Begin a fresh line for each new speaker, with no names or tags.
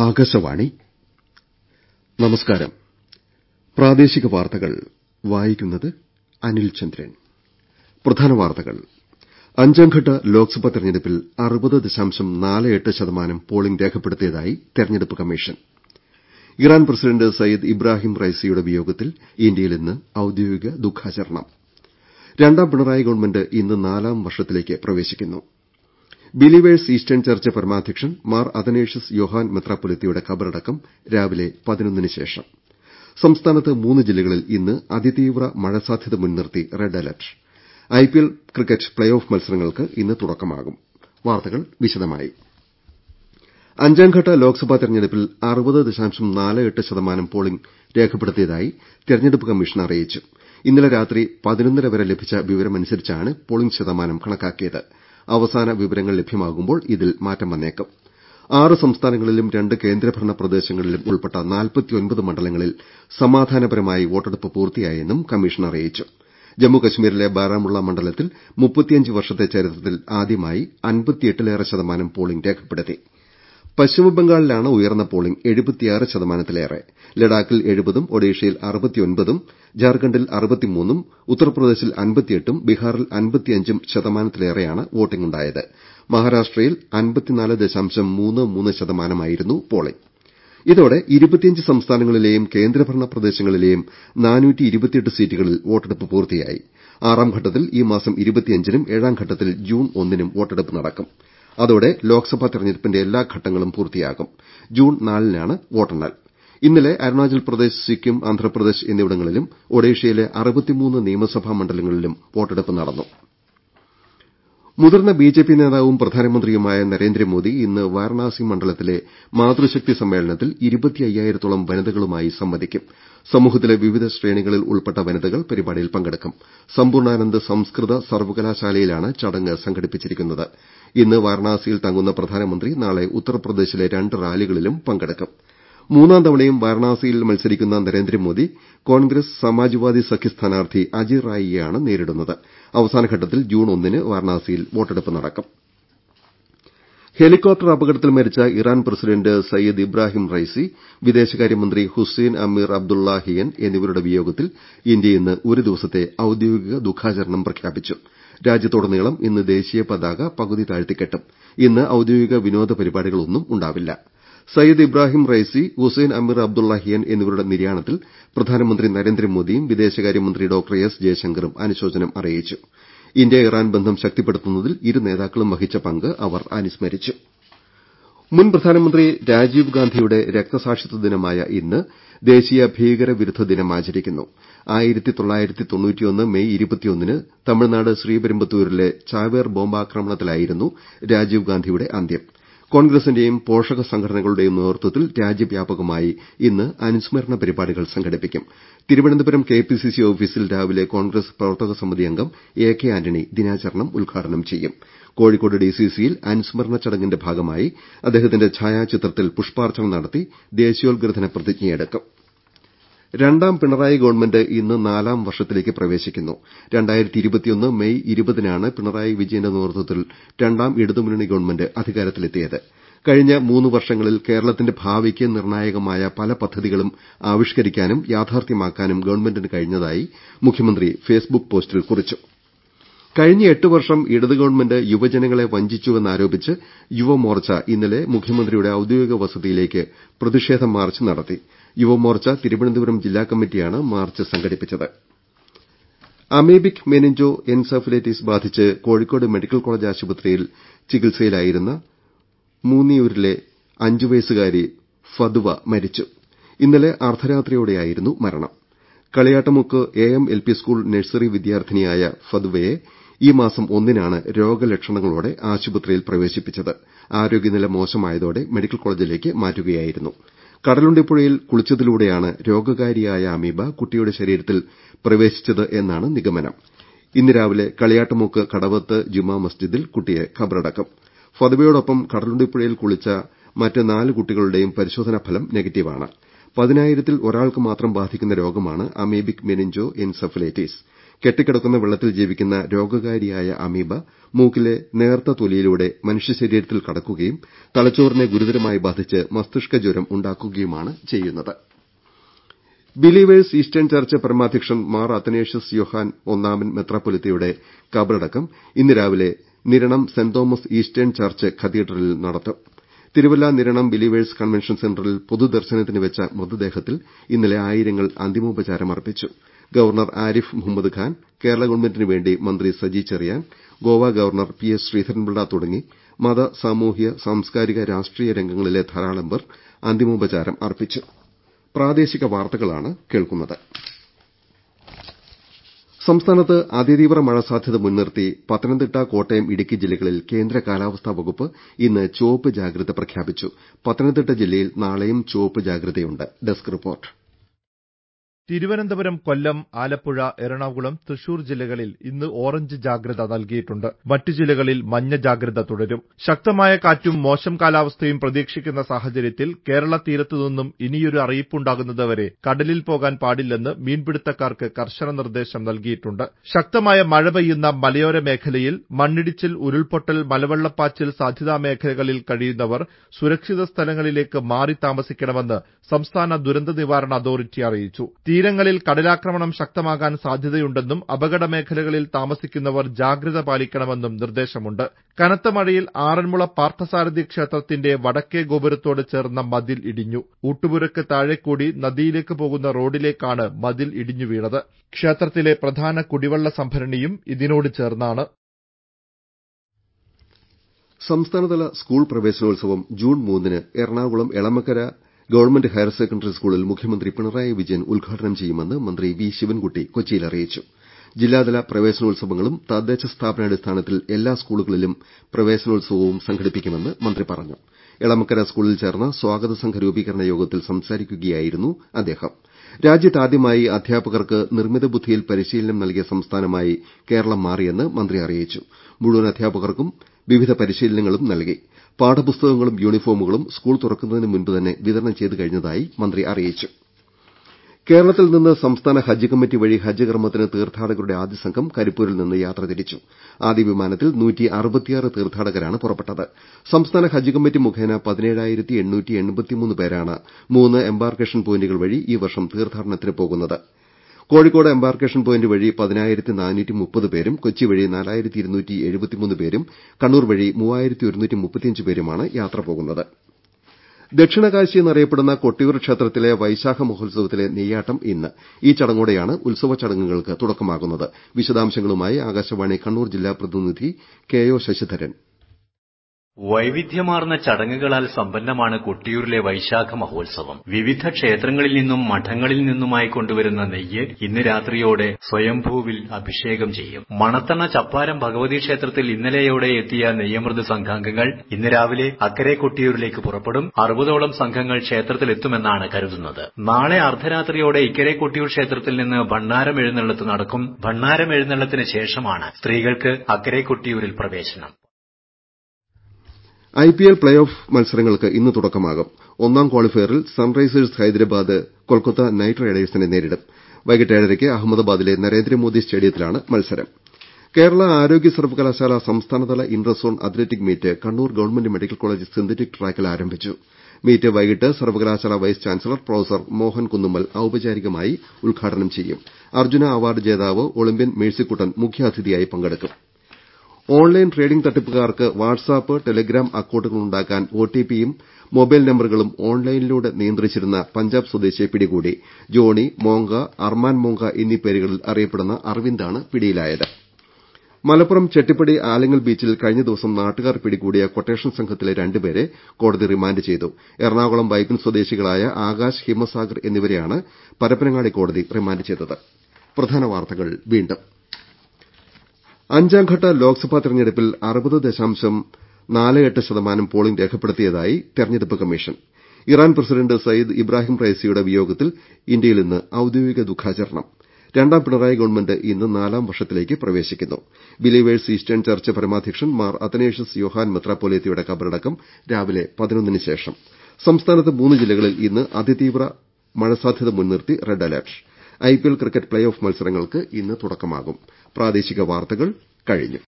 ആകാശവാണി നമസ്കാരം പ്രാദേശിക വാർത്തകൾ വായിക്കുന്നത് അനിൽ ചന്ദ്രൻ പ്രധാന വാർത്തകൾ അഞ്ചാംഘട്ട ലോക്സഭാ തെരഞ്ഞെടുപ്പിൽ ശതമാനം പോളിംഗ് രേഖപ്പെടുത്തിയതായി തെരഞ്ഞെടുപ്പ് commission Iran president Sayyid Ebrahim റൈസിയുടെ വിയോഗത്തിൽ ഇന്ത്യയിൽ ഇന്ന് ഔദ്യോഗിക ദുഃഖാചരണം രണ്ടാം പിണറായി ഗവൺമെന്റ് ഇന്ന് നാലാം വർഷത്തിലേക്ക് പ്രവേശിക്കുന്നു ബിലീവേഴ്സ് ഈസ്റ്റേൺ ചർച്ച് പരമാധ്യക്ഷൻ മാർ അത്തനേഷ്യസ് യോഹാൻ മെത്രാപ്പൊലീത്തയുടെ ഖബറടക്കം രാവിലെ പതിനൊന്നിന് ശേഷം സംസ്ഥാനത്ത് മൂന്ന് ജില്ലകളിൽ ഇന്ന് അതിതീവ്ര മഴ സാധ്യത മുൻനിർത്തി red alert IPL cricket play off മത്സരങ്ങൾക്ക് ഇന്ന് തുടക്കമാകും വാർത്തകൾ വിശദമായി അഞ്ചാംഘട്ട ലോക്സഭാ തെരഞ്ഞെടുപ്പിൽ ശതമാനം പോളിംഗ് രേഖപ്പെടുത്തിയതായി തെരഞ്ഞെടുപ്പ് കമ്മീഷൻ അറിയിച്ചു ഇന്നലെ രാത്രി പതിനൊന്നര വരെ ലഭിച്ച വിവരമനുസരിച്ചാണ് പോളിംഗ് ശതമാനം കണക്കാക്കിയത് അവസാന വിവരങ്ങൾ ലഭ്യമാകുമ്പോൾ ഇതിൽ മാറ്റം വന്നേക്കും ആറ് സംസ്ഥാനങ്ങളിലും രണ്ട് കേന്ദ്രഭരണ പ്രദേശങ്ങളിലും ഉൾപ്പെട്ട മണ്ഡലങ്ങളിൽ സമാധാനപരമായി വോട്ടെടുപ്പ് പൂർത്തിയായെന്നും കമ്മീഷൻ അറിയിച്ചു ജമ്മുകശ്മീരിലെ ബാരാമുള്ള മണ്ഡലത്തിൽ വർഷത്തെ ചരിത്രത്തിൽ ആദ്യമായി അൻപത്തിയെട്ടിലേറെ ശതമാനം പോളിംഗ് രേഖപ്പെടുത്തി പശ്ചിമബംഗാളിലാണ് ഉയർന്ന പോളിംഗ് ശതമാനത്തിലേറെ ലഡാക്കിൽ എഴുപതും ഒഡീഷയിൽ അറുപത്തിയൊൻപതും ജാർഖണ്ഡിൽ അറുപത്തിമൂന്നും ഉത്തർപ്രദേശിൽ അൻപത്തിയെട്ടും ബീഹാറിൽ അൻപത്തിയഞ്ചും ശതമാനത്തിലേറെയാണ് വോട്ടിംഗ് ഉണ്ടായത് മഹാരാഷ്ട്രയിൽ ശതമാനമായിരുന്നു പോളിംഗ് ഇതോടെ സംസ്ഥാനങ്ങളിലെയും കേന്ദ്രഭരണ പ്രദേശങ്ങളിലെയും സീറ്റുകളിൽ വോട്ടെടുപ്പ് പൂർത്തിയായി ആറാം ഘട്ടത്തിൽ ഈ മാസം നും ഏഴാം ഘട്ടത്തിൽ ജൂൺ ഒന്നിനും വോട്ടെടുപ്പ് നടക്കും അതോടെ ലോക്സഭാ തെരഞ്ഞെടുപ്പിന്റെ എല്ലാ ഘട്ടങ്ങളും പൂർത്തിയാകും ജൂൺ നാലിനാണ് വോട്ടെണ്ണൽ ഇന്നലെ അരുണാചൽ പ്രദേശ് സിക്കിം ആന്ധ്രാപ്രദേശ് എന്നിവിടങ്ങളിലും ഒഡീഷയിലെ നിയമസഭാ മണ്ഡലങ്ങളിലും വോട്ടെടുപ്പ് നടന്നു മുതിർന്ന ബിജെപി നേതാവും പ്രധാനമന്ത്രിയുമായ നരേന്ദ്രമോദി ഇന്ന് വാരണാസി മണ്ഡലത്തിലെ മാതൃശക്തി സമ്മേളനത്തിൽ ഇരുപത്തിയ്യായിരത്തോളം വനിതകളുമായി സംവദിക്കും സമൂഹത്തിലെ വിവിധ ശ്രേണികളിൽ ഉൾപ്പെട്ട വനിതകൾ പരിപാടിയിൽ പങ്കെടുക്കും സമ്പൂർണ്ണാനന്ദ് സംസ്കൃത സർവകലാശാലയിലാണ് ചടങ്ങ് സംഘടിപ്പിച്ചിരിക്കുന്നത് ഇന്ന് വാരണാസിയിൽ തങ്ങുന്ന പ്രധാനമന്ത്രി നാളെ ഉത്തർപ്രദേശിലെ രണ്ട് റാലികളിലും പങ്കെടുക്കും മൂന്നാം തവണയും വാരണാസിയിൽ മത്സരിക്കുന്ന നരേന്ദ്രമോദി കോൺഗ്രസ് സമാജ്വാദി സഖ്യ സ്ഥാനാർത്ഥി അജയ് റായിയെയാണ് നേരിടുന്നത് അവസാനഘട്ടത്തിൽ ജൂൺ ഒന്നിന് വാരണാസിയിൽ വോട്ടെടുപ്പ് നടക്കും ഹെലികോപ്റ്റർ അപകടത്തിൽ മരിച്ച Iran president Sayyid Ebrahim Raisi വിദേശകാര്യമന്ത്രി ഹുസൈൻ അമീർ അബ്ദുള്ളാഹിയൻ എന്നിവരുടെ വിയോഗത്തിൽ ഇന്ത്യ ഇന്ന് ഒരു ദിവസത്തെ ഔദ്യോഗിക ദുഃഖാചരണം പ്രഖ്യാപിച്ചു രാജ്യത്തുടനീളം ഇന്ന് ദേശീയ പതാക പകുതി താഴ്ത്തിക്കെട്ടും ഇന്ന് ഔദ്യോഗിക വിനോദ പരിപാടികളൊന്നും ഉണ്ടാവില്ല Sayyid Ebrahim Raisi Hossein Amir Abdollahian എന്നിവരുടെ നിര്യാണത്തിൽ പ്രധാനമന്ത്രി നരേന്ദ്രമോദിയും വിദേശകാര്യമന്ത്രി ഡോക്ടർ എസ് ജയശങ്കറും അനുശോചനം അറിയിച്ചു ഇന്ത്യ ഇറാൻ ബന്ധം ശക്തിപ്പെടുത്തുന്നതിൽ ഇരു നേതാക്കളും വഹിച്ച പങ്ക് അവർ അനുസ്മരിച്ചു മുൻ പ്രധാനമന്ത്രി രാജീവ് ഗാന്ധിയുടെ രക്തസാക്ഷിത്വ ദിനമായ ഇന്ന് ദേശീയ ഭീകരവിരുദ്ധ ദിനം ആചരിക്കുന്നു മെയ് ന് തമിഴ്നാട് ശ്രീപെരുമ്പത്തൂരിലെ ചാവേർ ബോംബാക്രമണത്തിലായിരുന്നു രാജീവ് ഗാന്ധിയുടെ അന്ത്യം കോൺഗ്രസിന്റെയും പോഷക സംഘടനകളുടെയും നേതൃത്വത്തിൽ രാജ്യവ്യാപകമായി ഇന്ന് അനുസ്മരണ പരിപാടികൾ സംഘടിപ്പിക്കും തിരുവനന്തപുരം കെപിസിസി ഓഫീസിൽ രാവിലെ കോൺഗ്രസ് പ്രവർത്തക സമിതി അംഗം എ കെ ആന്റണി ദിനാചരണം ഉദ്ഘാടനം ചെയ്യും കോഴിക്കോട് ഡിസിസിയിൽ അനുസ്മരണ ചടങ്ങിന്റെ ഭാഗമായി അദ്ദേഹത്തിന്റെ ഛായാചിത്രത്തിൽ പുഷ്പാർച്ചന നടത്തി ദേശീയോദ്ഗ്രഥന പ്രതിജ്ഞയെടുക്കും രണ്ടാം പിണറായി ഗവൺമെന്റ് ഇന്ന് നാലാം വർഷത്തിലേക്ക് പ്രവേശിക്കുന്നു മെയ് ഇരുപതിനാണ് പിണറായി വിജയന്റെ നേതൃത്വത്തിൽ രണ്ടാം ഇടതുമുന്നണി ഗവൺമെന്റ് അധികാരത്തിലെത്തിയത് കഴിഞ്ഞ മൂന്ന് വർഷങ്ങളിൽ കേരളത്തിന്റെ ഭാവിക്ക് നിർണായകമായ പല പദ്ധതികളും ആവിഷ്കരിക്കാനും യാഥാർത്ഥ്യമാക്കാനും ഗവൺമെന്റിന് കഴിഞ്ഞതായി മുഖ്യമന്ത്രി ഫേസ്ബുക്ക് പോസ്റ്റിൽ കുറിച്ചു കഴിഞ്ഞ എട്ട് വർഷം ഇടത് ഗവൺമെന്റ് യുവജനങ്ങളെ വഞ്ചിച്ചുവെന്നാരോപിച്ച് യുവമോർച്ച ഇന്നലെ മുഖ്യമന്ത്രിയുടെ ഔദ്യോഗിക വസതിയിലേക്ക് പ്രതിഷേധ മാർച്ച് നടത്തി യുവമോർച്ച തിരുവനന്തപുരം ജില്ലാ കമ്മിറ്റിയാണ് മാർച്ച് സംഘടിപ്പിച്ചത് അമീബിക് മെനിഞ്ചോ എൻസെഫലൈറ്റിസ് ബാധിച്ച് കോഴിക്കോട് മെഡിക്കൽ കോളജ് ആശുപത്രിയിൽ ചികിത്സയിലായിരുന്ന മൂന്നിയൂരിലെ അഞ്ചു വയസ്സുകാരി ഫതുവ മരിച്ചു ഇന്നലെ അർദ്ധരാത്രിയോടെയായിരുന്നു മരണം Kaliyattamukku A M L P school nursery വിദ്യാർത്ഥിനിയായ ഫതുവയെ ഈ മാസം ഒന്നിനാണ് രോഗലക്ഷണങ്ങളോടെ ആശുപത്രിയിൽ പ്രവേശിപ്പിച്ചത് ആരോഗ്യനില മോശമായതോടെ മെഡിക്കൽ കോളജിലേക്ക് മാറ്റുകയായിരുന്നു കടലുണ്ടിപ്പുഴയിൽ കുളിച്ചതിലൂടെയാണ് രോഗകാരിയായ അമീബ കുട്ടിയുടെ ശരീരത്തിൽ പ്രവേശിച്ചത് എന്നാണ് നിഗമനം ഇന്ന് രാവിലെ കളിയാട്ടമുക്ക് കടവത്ത് ജുമാ മസ്ജിദിൽ കുട്ടിയെ ഖബറടക്കും ഫതുവയോടൊപ്പം കടലുണ്ടിപ്പുഴയിൽ കുളിച്ച മറ്റ് നാല് കുട്ടികളുടെയും പരിശോധനാ ഫലം നെഗറ്റീവാണ് പതിനായിരത്തിൽ ഒരാൾക്ക് മാത്രം ബാധിക്കുന്ന രോഗമാണ് അമീബിക് മെനിഞ്ചോ എൻസെഫലൈറ്റിസ് കെട്ടിക്കിടക്കുന്ന വെള്ളത്തിൽ ജീവിക്കുന്ന രോഗകാരിയായ അമീബ മൂക്കിലെ നേർത്ത തൊലിയിലൂടെ മനുഷ്യശരീരത്തിൽ കടക്കുകയും തലച്ചോറിനെ ഗുരുതരമായി ബാധിച്ച് മസ്തിഷ്ക ജ്വരം ഉണ്ടാക്കുകയുമാണ് ചെയ്യുന്നത് ബിലീവേഴ്സ് ഈസ്റ്റേൺ ചർച്ച് പരമാധ്യക്ഷൻ മാർ അത്തനേഷ്യസ് യോഹാൻ ഒന്നാമൻ മെത്രാപ്പൊലീത്തയുടെ കബറടക്കം ഇന്ന് രാവിലെ നിരണം സെന്റ് തോമസ് ഈസ്റ്റേൺ ചർച്ച് കത്തീഡ്രലിൽ നടത്തും തിരുവല്ല നിരണം ബിലീവേഴ്സ് കൺവെൻഷൻ സെന്ററിൽ പൊതുദർശനത്തിന് വെച്ച മൃതദേഹത്തിൽ ഇന്നലെ ആയിരങ്ങൾ അന്തിമോപചാരമർപ്പിച്ചു ഗവർണർ ആരിഫ് മുഹമ്മദ് ഖാൻ കേരള ഗവൺമെന്റിന് വേണ്ടി മന്ത്രി Saji Cherian Goa governor P S Sreedharan Pillai തുടങ്ങി മത സാമൂഹ്യ സാംസ്കാരിക രാഷ്ട്രീയ രംഗങ്ങളിലെ ധാരാളം പേർ അന്തിമോപചാരം അർപ്പിച്ചു പ്രാദേശിക വാർത്തകളാണ് കേൾക്കുന്നത് സംസ്ഥാനത്ത് അതിതീവ്ര മഴ സാധ്യത മുൻനിർത്തി പത്തനംതിട്ട കോട്ടയം ഇടുക്കി ജില്ലകളിൽ കേന്ദ്ര കാലാവസ്ഥാ വകുപ്പ് ഇന്ന് ചുവപ്പ് ജാഗ്രത പ്രഖ്യാപിച്ചു പത്തനംതിട്ട ജില്ലയിൽ നാളെയും ചുവപ്പ് ജാഗ്രതയുണ്ട് ഡെസ്ക് റിപ്പോർട്ട്
തിരുവനന്തപുരം കൊല്ലം ആലപ്പുഴ എറണാകുളം തൃശൂർ ജില്ലകളിൽ ഇന്ന് ഓറഞ്ച് ജാഗ്രത നൽകിയിട്ടുണ്ട് മറ്റു ജില്ലകളിൽ മഞ്ഞ ജാഗ്രത തുടരും ശക്തമായ കാറ്റും മോശം കാലാവസ്ഥയും പ്രതീക്ഷിക്കുന്ന സാഹചര്യത്തിൽ കേരള തീരത്തുനിന്നും ഇനിയൊരു അറിയിപ്പുണ്ടാകുന്നതുവരെ കടലിൽ പോകാൻ പാടില്ലെന്ന് മീൻപിടുത്തക്കാർക്ക് കർശന നിർദ്ദേശം നൽകിയിട്ടുണ്ട് ശക്തമായ മഴ പെയ്യുന്ന മലയോര മേഖലയിൽ മണ്ണിടിച്ചിൽ ഉരുൾപൊട്ടൽ മലവെള്ളപ്പാച്ചിൽ സാധ്യതാ മേഖലകളിൽ കഴിയുന്നവർ സുരക്ഷിത സ്ഥലങ്ങളിലേക്ക് മാറി താമസിക്കണമെന്ന് സംസ്ഥാന ദുരന്ത നിവാരണ അതോറിറ്റി അറിയിച്ചു തീരങ്ങളിൽ കടലാക്രമണം ശക്തമാകാൻ സാധ്യതയുണ്ടെന്നും അപകട മേഖലകളിൽ താമസിക്കുന്നവർ ജാഗ്രത പാലിക്കണമെന്നും നിർദ്ദേശമുണ്ട് കനത്ത മഴയിൽ ആറന്മുള പാർത്ഥസാരഥി ക്ഷേത്രത്തിന്റെ വടക്കേ ഗോപുരത്തോട് ചേർന്ന മതിൽ ഇടിഞ്ഞു ഊട്ടുപുരക്ക് താഴെക്കൂടി നദിയിലേക്ക് പോകുന്ന റോഡിലേക്കാണ് മതിൽ ഇടിഞ്ഞു വീണത് ക്ഷേത്രത്തിലെ പ്രധാന കുടിവെള്ള സംഭരണിയും ഇതിനോട് ചേർന്നാണ്
സംസ്ഥാനതല സ്കൂൾ പ്രവേശനോത്സവം ജൂൺ മൂന്നിന് Ernakulam Elamakkara government higher secondary സ്കൂളിൽ മുഖ്യമന്ത്രി പിണറായി വിജയൻ ഉദ്ഘാടനം ചെയ്യുമെന്ന് മന്ത്രി വി ശിവൻകുട്ടി കൊച്ചിയിൽ അറിയിച്ചു ജില്ലാതല പ്രവേശനോത്സവങ്ങളും തദ്ദേശ സ്ഥാപനാടിസ്ഥാനത്തിൽ എല്ലാ സ്കൂളുകളിലും പ്രവേശനോത്സവവും സംഘടിപ്പിക്കുമെന്ന് മന്ത്രി പറഞ്ഞു എളമക്കര സ്കൂളിൽ ചേർന്ന സ്വാഗത സംഘ രൂപീകരണ യോഗത്തിൽ സംസാരിക്കുകയായിരുന്നു അദ്ദേഹം രാജ്യത്താദ്യമായി അധ്യാപകർക്ക് നിർമ്മിത ബുദ്ധിയിൽ പരിശീലനം നൽകിയ സംസ്ഥാനമായി കേരളം മാറിയെന്ന് മന്ത്രി അറിയിച്ചു മുഴുവൻ അധ്യാപകർക്കും വിവിധ പരിശീലനങ്ങളും നൽകി പാഠപുസ്തകങ്ങളും യൂണിഫോമുകളും സ്കൂൾ തുറക്കുന്നതിന് മുൻപ് തന്നെ വിതരണം ചെയ്തു കഴിഞ്ഞതായി മന്ത്രി അറിയിച്ചു കേരളത്തിൽ നിന്ന് സംസ്ഥാന ഹജ്ജ് കമ്മിറ്റി വഴി ഹജ്ജ് കർമ്മത്തിന് തീർത്ഥാടകരുടെ ആദ്യ സംഘം കരിപ്പൂരിൽ നിന്ന് യാത്ര തിരിച്ചു ആദ്യ വിമാനത്തിൽ തീർത്ഥാടകരാണ് പുറപ്പെട്ടത് സംസ്ഥാന ഹജ്ജ് കമ്മിറ്റി മുഖേന പേരാണ് മൂന്ന് എംബാർക്കേഷൻ പോയിന്റുകൾ വഴി ഈ വർഷം തീർത്ഥാടനത്തിന് പോകുന്നത് കോഴിക്കോട് എംബാർക്കേഷൻ പോയിന്റ് വഴി പേരും കൊച്ചി വഴി പേരും കണ്ണൂർ വഴി പേരുമാണ് യാത്ര പോകുന്നത് ദക്ഷിണകാശി എന്നറിയപ്പെടുന്ന കൊട്ടിയൂർ ക്ഷേത്രത്തിലെ വൈശാഖ മഹോത്സവത്തിലെ നെയ്യാട്ടം ഇന്ന് ഈ ചടങ്ങോടെയാണ് ഉത്സവ ചടങ്ങുകൾക്ക് തുടക്കമാകുന്നത് വിശദാംശങ്ങളുമായി ആകാശവാണി കണ്ണൂർ ജില്ലാ പ്രതിനിധി കെ ഒ ശശിധരൻ
വൈവിധ്യമാർന്ന ചടങ്ങുകളാൽ സമ്പന്നമാണ് കൊട്ടിയൂരിലെ വൈശാഖ മഹോത്സവം വിവിധ ക്ഷേത്രങ്ങളിൽ നിന്നും മഠങ്ങളിൽ നിന്നുമായി കൊണ്ടുവരുന്ന നെയ്യ് ഇന്ന് രാത്രിയോടെ സ്വയംഭൂവിൽ അഭിഷേകം ചെയ്യും മണത്തണ ചപ്പാരം ഭഗവതി ക്ഷേത്രത്തിൽ ഇന്നലെയോടെ എത്തിയ നെയ്യമൃത് സംഘാംഗങ്ങൾ ഇന്ന് രാവിലെ അക്കരെ കൊട്ടിയൂരിലേക്ക് പുറപ്പെടും അറുപതോളം സംഘങ്ങൾ ക്ഷേത്രത്തിലെത്തുമെന്നാണ് കരുതുന്നത് നാളെ അർദ്ധരാത്രിയോടെ ഇക്കരെ കൊട്ടിയൂർ ക്ഷേത്രത്തിൽ നിന്ന് ഭണ്ണാരം എഴുന്നള്ളത്ത് നടക്കും ഭണ്ണാരം എഴുന്നള്ളത്തിന് ശേഷമാണ് സ്ത്രീകൾക്ക് അക്കരെ കൊട്ടിയൂരിൽ പ്രവേശനം
ഐപിഎൽ പ്ലേ ഓഫ് മത്സരങ്ങൾക്ക് ഇന്ന് തുടക്കമാകും ഒന്നാം ക്വാളിഫയറിൽ സൺറൈസേഴ്സ് ഹൈദരാബാദ് കൊൽക്കത്ത നൈറ്റ് റൈഡേഴ്സിനെ നേരിടും വൈകിട്ട് ഏഴരയ്ക്ക് അഹമ്മദാബാദിലെ നരേന്ദ്രമോദി സ്റ്റേഡിയത്തിലാണ് മത്സരം കേരള ആരോഗ്യ സർവകലാശാല സംസ്ഥാനതല inter zone athletic meet Kannur government medical college synthetic ട്രാക്കിൽ ആരംഭിച്ചു മീറ്റ് വൈകിട്ട് സർവകലാശാല vice chancellor professor Mohan Kunnummal ഔപചാരികമായി ഉദ്ഘാടനം ചെയ്യും അർജ്ജുന അവാർഡ് ജേതാവ് ഒളിമ്പ്യൻ മേഴ്സിക്കുട്ടൻ മുഖ്യാതിഥിയായി പങ്കെടുക്കും ഓൺലൈൻ ട്രേഡിംഗ് തട്ടിപ്പുകാർക്ക് വാട്സാപ്പ് ടെലഗ്രാം അക്കൌണ്ടുകളുണ്ടാക്കാൻ ഒടിപിയും മൊബൈൽ നമ്പറുകളും ഓൺലൈനിലൂടെ നിയന്ത്രിച്ചിരുന്ന പഞ്ചാബ് സ്വദേശിയെ പിടികൂടി ജോണി മോങ്ക അർമാൻ മോങ്ക എന്നീ പേരുകളിൽ അറിയപ്പെടുന്ന അരവിന്ദാണ് പിടിയിലായത് മലപ്പുറം ചെട്ടിപ്പടി ആലങ്ങൽ ബീച്ചിൽ കഴിഞ്ഞ ദിവസം നാട്ടുകാർ പിടികൂടിയ ക്വട്ടേഷൻ സംഘത്തിലെ രണ്ടുപേരെ കോടതി റിമാൻഡ് ചെയ്തു എറണാകുളം വൈപ്പിൻ സ്വദേശികളായ ആകാശ് ഹിമസാഗർ എന്നിവരെയാണ് പരപ്പനങ്ങാടി കോടതി റിമാൻഡ് ചെയ്തത് അഞ്ചാംഘട്ട ലോക്സഭാ തെരഞ്ഞെടുപ്പിൽ അറുപത് ദശാംശം നാല് എട്ട് ശതമാനം പോളിംഗ് രേഖപ്പെടുത്തിയതായി തെരഞ്ഞെടുപ്പ് commission Iran president Sayyid Ebrahim റൈസിയുടെ വിയോഗത്തിൽ ഇന്ത്യയിൽ ഇന്ന് ഔദ്യോഗിക ദുഃഖാചരണം രണ്ടാം പിണറായി ഗവൺമെന്റ് ഇന്ന് നാലാം വർഷത്തിലേക്ക് പ്രവേശിക്കുന്നു ബിലീവേഴ്സ് ഈസ്റ്റേൺ ചർച്ച് പരമാധ്യക്ഷൻ മാർ അത്തനേഷ്യസ് യോഹാൻ മെത്രാപ്പൊലീത്തയുടെ കബറടക്കം രാവിലെ പതിനൊന്നിന് ശേഷം സംസ്ഥാനത്ത് മൂന്ന് ജില്ലകളിൽ ഇന്ന് അതിതീവ്ര മഴ സാധ്യത മുൻനിർത്തി red alert IPL cricket play off മത്സരങ്ങൾക്ക് ഇന്ന് തുടക്കമാകും പ്രാദേശിക വാർത്തകൾ കഴിഞ്ഞു